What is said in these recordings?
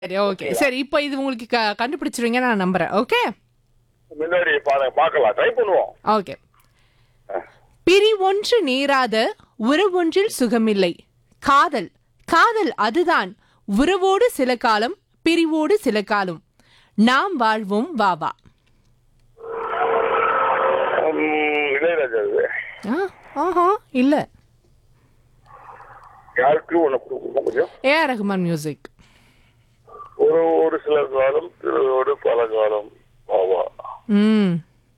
சரி ஓகே சரி இப்போ இது உங்களுக்கு க- கண்டுபிடிச்சிருவீங்க நான் நம்புறேன் ஓகே முன்னாடி பா- பார்க்கலாம் ட்ரை பண்ணுவோம் ஓகே பிரி ஒன்று நேராத உறவொன்றில் சுகமில்லை காதல் காதல் அதுதான் உறவோடு சில காலம் பிரிவோடு சில காலம் நாம் வாழ்வோம் வாவா உம், இளையராஜா இது ஆ ஆஹா இல்ல யாருக்கு உனக்கு கொஞ்சம் ஏஆர் ரஹ்மான் மியூசிக் ஒரு ஒரு சில காலம் திருவோடு பல காலம் பாவா ம்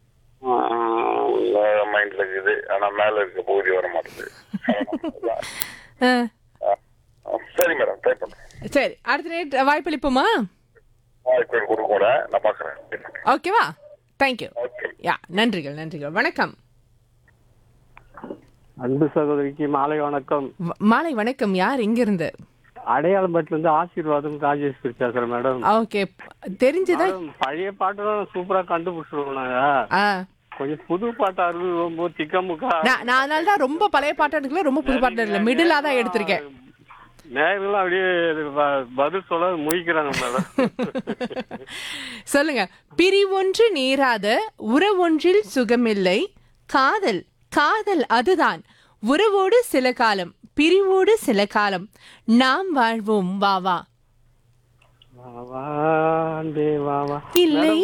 மைண்ட்ல இருக்குது ஆனா மேல இருக்க பகுதி வர மாட்டேங்குது ஆ, ஆ, சரி மேடம் ட்ரை பண்றேன் சரி அடுத்த நேரம் வாய்ப்பளிப்போமா வாய்ப்பு கொடுக்க கூட நான் பாக்குறேன் ஓகேவா தேங்க்யூ ஓகே யா நன்றிகள் நன்றிகள் வணக்கம் அன்பு சகோதரிக்கு மாலை வணக்கம் வ- மாலை வணக்கம் யார் இங்கிருந்து அடையாளம்பட்டில இருந்து ஆசீர்வாதம் ராஜேஸ்வரி பேசுறேன் மேடம் ஓகே தெரிஞ்சுதா மேடம், பழைய பாட்டு தான் சூப்பரா கண்டுபிடிச்சிருவோம் நாங்க ஆ கொஞ்சம் புது பாட்டா இருக்கு ரொம்ப திக்க முக்கா நான் நான் அதனால தான் ரொம்ப பழைய பாட்டு எடுக்கல ரொம்ப புது பாட்டு எடுக்கல மிடிலா தான் எடுத்திருக்கேன் நேரம் அப்படியே இது ப- பதில் சொல்ல முழிக்கிறாங்க மேடம் சொல்லுங்க பிரிவொன்று நேராத உறவொன்றில் சுகமில்லை காதல் காதல் அதுதான் உறவோடு சில காலம் பிரிவோடு சில காலம் நாம் வாழ்வோம் வா வா வா, வா, அன்பே வா வா இல்லை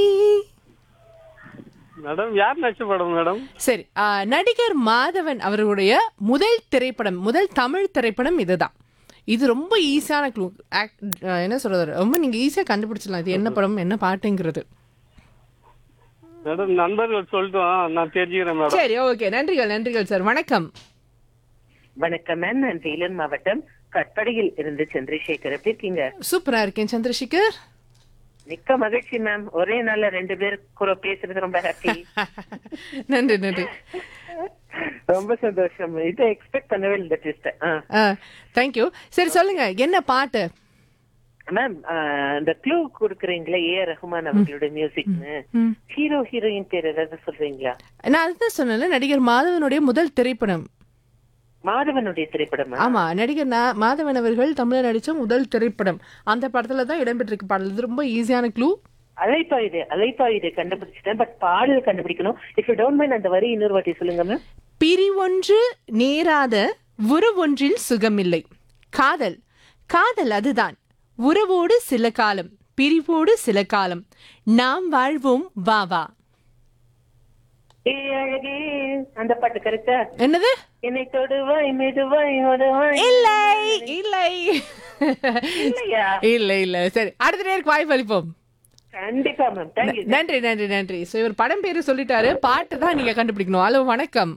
மேடம் யார் நடிச்ச படம் மேடம் சரி ஆ, நடிகர் மாதவன் அவர்களுடைய முதல் திரைப்படம் முதல் தமிழ் திரைப்படம் இதுதான் இது ரொம்ப ஈஸியான க்ளூ என்ன சொல்றது ரொம்ப நீங்க ஈஸியா கண்டுபிடிச்சிடலாம் இது என்ன படம் என்ன பாட்டுங்கிறது மேடம் நண்பர்கள் சொல்லிட்டோம் நான் தெரிஞ்சுக்கிறேன் மேடம் சரி ஓகே நன்றிகள் நன்றிகள் சார் வணக்கம் வணக்கம் மேம் நான் வேலூர் மாவட்டம் கட்படியில் இருந்து சந்திரசேகர் எப்படி இருக்கீங்க சூப்பரா இருக்கேன் சந்திரசேகர் மிக்க மகிழ்ச்சி மேம் ஒரே நாள்ல ரெண்டு பேர் கூட பேசுறது ரொம்ப ஹாப்பி நன்றி நன்றி ரொம்ப சந்தோஷம் இதை எக்ஸ்பெக்ட் பண்ணவே இல்லை இந்த ட்விஸ்ட் தேங்க்யூ சரி சொல்லுங்க என்ன பாட்டு மேம் இந்த க்ளூ கொடுக்குறீங்களா ஏ ஆர் ரஹ்மான் அவங்களோட மியூசிக்னு ம். ஹீரோ ஹீரோயின் பேர் ஏதாவது சொல்றீங்களா நான் அதுதான் சொன்னேன்ல நடிகர் மாதவனுடைய முதல் திரைப்படம் மாதவனுடைய திரைப்படம் ஆமா நடிகர் நா- மாதவன் அவர்கள் தமிழ்ல நடிச்ச முதல் திரைப்படம் அந்த படத்துல தான் இடம்பெற்றிருக்கு பாடல் இது ரொம்ப ஈஸியான க்ளூ அலைப்பாயுது அலைப்பாயுது கண்டுபிடிச்சிட்டேன் பட் பாடல் கண்டுபிடிக்கணும் இஃப் யூ டோன்ட் மைண்ட் அந்த வரி இன்னொரு வாட்டி சொல்லுங்க மேம் பிரிவொன்று நேராத உறவொன்றில் சுகமில்லை காதல் காதல் அதுதான் உறவோடு சில காலம் பிரிவோடு சில காலம் நாம் வாழ்வோம் வா வா ஏ அழகே அந்த பாட்டு கரெக்டா என்னது என்னை தொடுவாய் மெதுவாய் உதவாய் இல்லை இல்லை இல்லையா இல்ல இல்ல சரி அடுத்த நேருக்கு வாய்ப்பு அளிப்போம் கண்டிப்பா மேம் தேங்க்யூ நன்றி நன்றி நன்றி ஸோ இவர் படம் பேரு சொல்லிட்டாரு பாட்டு தான் நீங்க கண்டுபிடிக்கணும் ஹலோ வணக்கம்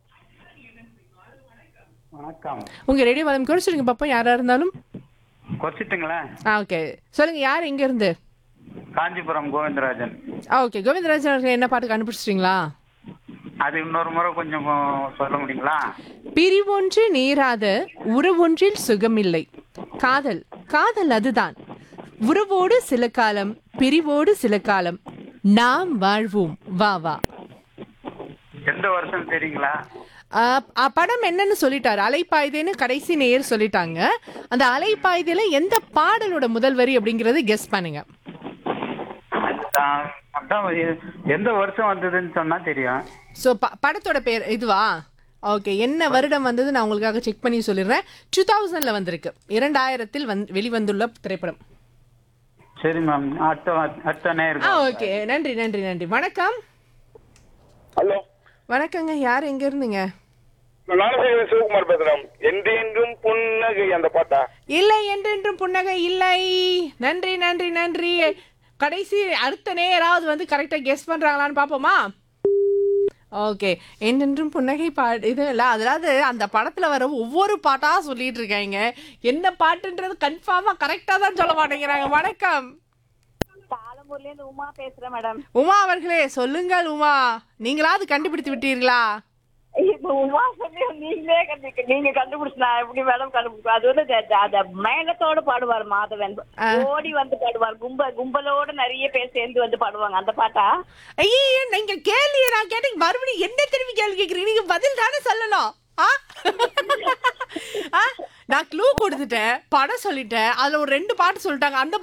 வணக்கம் உங்க ரேடியோ வளம் குறைச்சிருங்க பாப்போம் யாரா இருந்தாலும் குறைச்சிட்டுங்களேன் ஆ ஓகே சொல்லுங்க யார் எங்க இருந்து காஞ்சிபுரம் கோவிந்தராஜன் ஆ ஓகே கோவிந்தராஜன் அவர்கள் என்ன பாட்டு கண்டுபிடிச்சிட்டீங்களா அது இன்னொரு முறை கொஞ்சம் சொல்ல முடியுங்களா பிரிவொன்று நேராத உறவொன்றில் சுகமில்லை காதல் காதல் அதுதான் உறவோடு சில காலம் பிரிவோடு சில காலம் நாம் வாழ்வோம் வா வா எந்த வருஷம் தெரியுங்களா ஆ, ஆ, படம் என்னன்னு சொல்லிட்டாரு அலைப்பாய்தேன்னு கடைசி நேர் சொல்லிட்டாங்க அந்த அலைப்பாய்தையில எந்த பாடலோட முதல் வரி அப்படிங்கறது கெஸ் பண்ணுங்க அதான் அதான் எ- எந்த வருஷம் வந்ததுன்னு சொன்னா தெரியும் ஸோ படத்தோட பேர் இதுவா ஓகே என்ன வருடம் வந்தது நான் உங்களுக்காக செக் பண்ணி சொல்லிடுறேன் டூ தௌசண்ட்ல வந்திருக்கு இரண்டாயிரத்தில் வந் வெளிவந்துள்ள திரைப்படம் சரி மேம் அடுத்த அடுத்த ஆ நேரம் ஓகே நன்றி நன்றி நன்றி வணக்கம் ஹலோ வணக்கங்க யார் எங்க இருந்தீங்க நானசேகரன் சிவகுமார் பேசுறேன் என்றென்றும் புன்னகை அந்த பாட்டா இல்லை என்றென்றும் புன்னகை இல்லை நன்றி நன்றி நன்றி கடைசி அடுத்த நேராவது வந்து கரெக்டா கெஸ் பண்றாங்களான்னு பாப்போமா ஓகே என்றென்றும் புன்னகை பாட்டு இது இல்லை அதாவது அந்த படத்துல வர ஒவ்வொரு பாட்டா சொல்லிட்டு இருக்காங்க என்ன பாட்டுன்றது கன்ஃபார்மா கரெக்டா தான் சொல்ல மாட்டேங்கிறாங்க வணக்கம் பாலமூர்ல இருந்து உமா பேசுறேன் மேடம் உமா அவர்களே சொல்லுங்கள் உமா நீங்களாவது கண்டுபிடித்து விட்டீர்களா இப்ப உமா சொல்லி நீங்களே கண்டு நீங்க கண்டுபிடிச்சு நான் எப்படி மேடம் கண்டுபிடிப்பேன் அது வந்து அந்த- அந்த மேகத்தோட பாடுவார் மாதவன் ஓடி வந்து பாடுவார் கும்ப கும்பலோட நிறைய பேர் சேர்ந்து வந்து பாடுவாங்க அந்த பாட்டா ஐயே நீங்க கேள்வியை நான் கேட்டேன் மறுபடியும் என்ன திரும்பி கேள்வி கேட்குறீங்க நீங்க பதில் தானே சொல்லணும் ஆ? ஆ? நான் க்ளூ கொடுத்துட்டேன் படம் சொல்லிட்டேன் அதுல ஒரு ரெண்டு பாட்டு சொல்லிட்டாங்க அந்த